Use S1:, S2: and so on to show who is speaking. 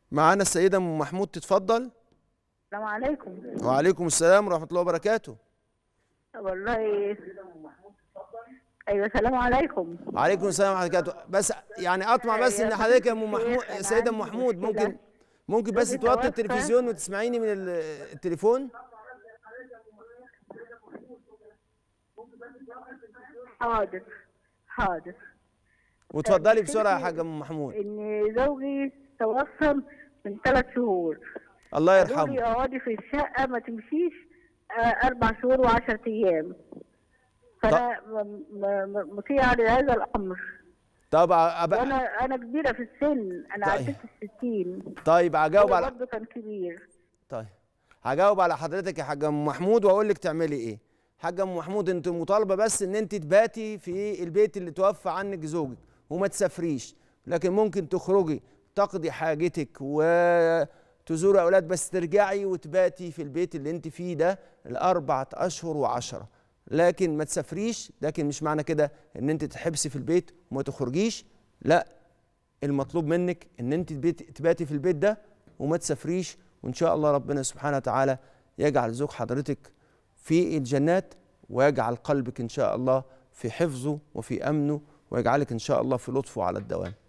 S1: معانا السيدة أم محمود تتفضل
S2: السلام عليكم
S1: وعليكم السلام ورحمة الله وبركاته
S2: والله ايوه السلام عليكم
S1: وعليكم السلام ورحمة الله وبركاته بس يعني أطمع بس إن حضرتك يا أم محمود
S2: أنا
S1: السيدة أم
S2: عندي
S1: محمود
S2: مشكلة.
S1: ممكن ممكن بس
S2: زوجي
S1: توطي
S2: توفى.
S1: التلفزيون وتسمعيني من ال- التليفون
S2: حاضر حاضر
S1: وتفضلي بسرعة يا حاجة أم محمود
S2: ان زوجي توفى من ثلاث شهور
S1: الله
S2: قالوا لي
S1: يرحمه
S2: اقعدي في الشقه ما تمشيش آه، اربع شهور وعشرة ايام فانا م- م- مطيعه لهذا الامر
S1: طبعا أبقى
S2: وانا انا كبيره في السن انا
S1: طيب.
S2: عديت الستين
S1: طيب هجاوب على
S2: برضه كان كبير
S1: طيب هجاوب على حضرتك يا حاجه ام محمود واقول لك تعملي ايه حاجه ام محمود انت مطالبه بس ان انت تباتي في البيت اللي توفى عنك زوجك وما تسافريش لكن ممكن تخرجي تقضي حاجتك وتزوري اولاد بس ترجعي وتباتي في البيت اللي انت فيه ده الاربعه اشهر وعشرة لكن ما تسافريش لكن مش معنى كده ان انت تحبسي في البيت وما تخرجيش لا المطلوب منك ان انت تبيت- تباتي في البيت ده وما تسافريش وان شاء الله ربنا سبحانه وتعالى يجعل زوج حضرتك في الجنات ويجعل قلبك ان شاء الله في حفظه وفي امنه ويجعلك ان شاء الله في لطفه على الدوام